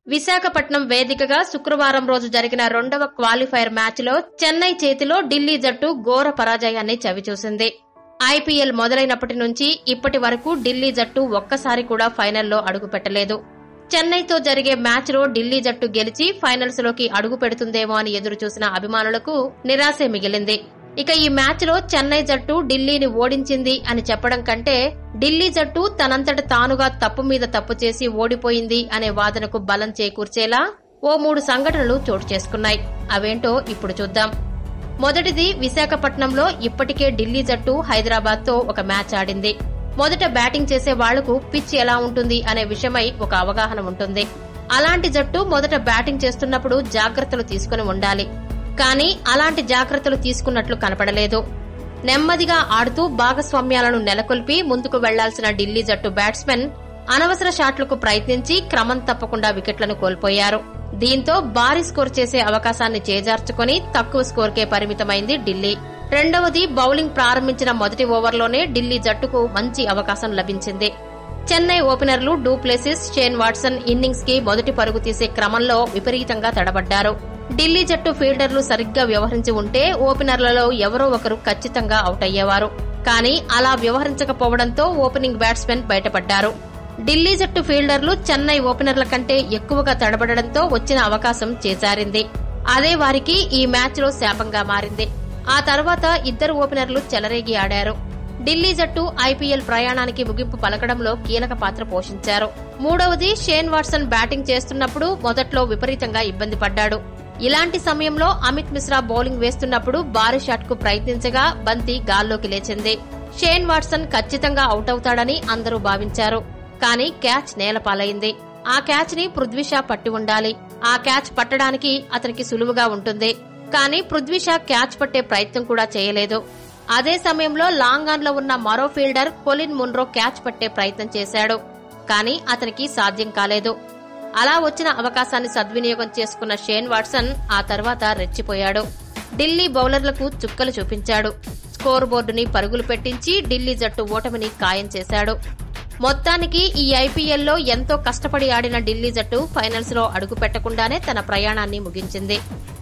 విశాఖపట్నం వేదికగా శుక్రవారం రోజు జరిగిన రెండవ క్వాలిఫైర్ మ్యాచ్లో చెన్నై చేతిలో ఢిల్లీ జట్టు ఘోర పరాజయాన్ని చవిచూసింది ఐపీఎల్ మొదలైనప్పటి నుంచి ఇప్పటి వరకు ఢిల్లీ జట్టు ఒక్కసారి కూడా ఫైనల్లో అడుగుపెట్టలేదు చెన్నైతో జరిగే మ్యాచ్లో ఢిల్లీ జట్టు గెలిచి ఫైనల్స్ లోకి అడుగు పెడుతుందేమో అని ఎదురు చూసిన అభిమానులకు నిరాశే మిగిలింది ఇక ఈ మ్యాచ్లో చెన్నై జట్టు ఢిల్లీని ఓడించింది అని చెప్పడం కంటే ఢిల్లీ జట్టు తనంతట తానుగా తప్పు మీద తప్పు చేసి ఓడిపోయింది అనే వాదనకు బలం చేకూర్చేలా ఓ మూడు సంఘటనలు చోటు చేసుకున్నాయి అవేంటో ఇప్పుడు చూద్దాం మొదటిది విశాఖపట్నంలో ఇప్పటికే ఢిల్లీ జట్టు హైదరాబాద్ తో ఒక మ్యాచ్ ఆడింది మొదట బ్యాటింగ్ చేసే వాళ్లకు పిచ్ ఎలా ఉంటుంది అనే విషయమై ఒక అవగాహన ఉంటుంది అలాంటి జట్టు మొదట బ్యాటింగ్ చేస్తున్నప్పుడు జాగ్రత్తలు తీసుకుని ఉండాలి కానీ అలాంటి జాగ్రత్తలు తీసుకున్నట్లు కనపడలేదు నెమ్మదిగా ఆడుతూ భాగస్వామ్యాలను నెలకొల్పి ముందుకు వెళ్లాల్సిన ఢిల్లీ జట్టు బ్యాట్స్మెన్ అనవసర షాట్లకు ప్రయత్నించి క్రమం తప్పకుండా వికెట్లను కోల్పోయారు దీంతో భారీ స్కోర్ చేసే అవకాశాన్ని చేజార్చుకుని తక్కువ స్కోర్కే పరిమితమైంది ఢిల్లీ రెండవది బౌలింగ్ ప్రారంభించిన మొదటి ఓవర్లోనే ఢిల్లీ జట్టుకు మంచి అవకాశం లభించింది చెన్నై ఓపెనర్లు డూప్లెసిస్ షేన్ వాట్సన్ ఇన్నింగ్స్ కి మొదటి పరుగు తీసే క్రమంలో విపరీతంగా తడబడ్డారు ఢిల్లీ జట్టు ఫీల్డర్లు సరిగ్గా వ్యవహరించి ఉంటే ఓపెనర్లలో ఎవరో ఒకరు ఖచ్చితంగా అవుట్ అయ్యేవారు కానీ అలా వ్యవహరించకపోవడంతో ఓపెనింగ్ బ్యాట్స్మెన్ బయటపడ్డారు ఢిల్లీ జట్టు ఫీల్డర్లు చెన్నై ఓపెనర్ల కంటే ఎక్కువగా తడబడడంతో వచ్చిన అవకాశం చేజారింది అదే వారికి ఈ మ్యాచ్లో శాపంగా మారింది ఆ తర్వాత ఇద్దరు ఓపెనర్లు చెలరేగి ఆడారు ఢిల్లీ జట్టు ఐపీఎల్ ప్రయాణానికి ముగింపు పలకడంలో కీలక పాత్ర పోషించారు మూడవది షేన్ వాట్సన్ బ్యాటింగ్ చేస్తున్నప్పుడు మొదట్లో విపరీతంగా ఇబ్బంది పడ్డాడు ఇలాంటి సమయంలో అమిత్ మిశ్రా బౌలింగ్ వేస్తున్నప్పుడు భారీ షాట్ కు ప్రయత్నించగా బంతి గాల్లోకి లేచింది షేన్ వాట్సన్ ఖచ్చితంగా అవుట్ అవుతాడని అందరూ భావించారు కానీ క్యాచ్ నేలపాలైంది ఆ క్యాచ్ ని పృథ్వీషా పట్టి ఉండాలి ఆ క్యాచ్ పట్టడానికి అతనికి సులువుగా ఉంటుంది కానీ పృథ్వీషా క్యాచ్ పట్టే ప్రయత్నం కూడా చేయలేదు అదే సమయంలో లాంగ్ ఆన్ లో ఉన్న మరో ఫీల్డర్ కొలిన్ మున్రో క్యాచ్ పట్టే ప్రయత్నం చేశాడు కానీ అతనికి సాధ్యం కాలేదు అలా వచ్చిన అవకాశాన్ని సద్వినియోగం చేసుకున్న షేన్ వాట్సన్ ఆ తర్వాత రెచ్చిపోయాడు ఢిల్లీ బౌలర్లకు చుక్కలు చూపించాడు స్కోర్ బోర్డుని పరుగులు పెట్టించి ఢిల్లీ జట్టు ఓటమిని ఖాయం చేశాడు మొత్తానికి ఈ ఐపీఎల్లో ఎంతో కష్టపడి ఆడిన ఢిల్లీ జట్టు ఫైనల్స్ లో అడుగు పెట్టకుండానే తన ప్రయాణాన్ని ముగించింది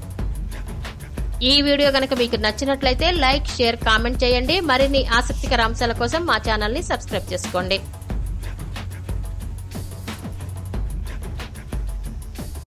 ఈ వీడియో గనక మీకు నచ్చినట్లయితే లైక్ షేర్ కామెంట్ చేయండి మరిన్ని ఆసక్తికర అంశాల కోసం మా ఛానల్ ని సబ్స్క్రైబ్ చేసుకోండి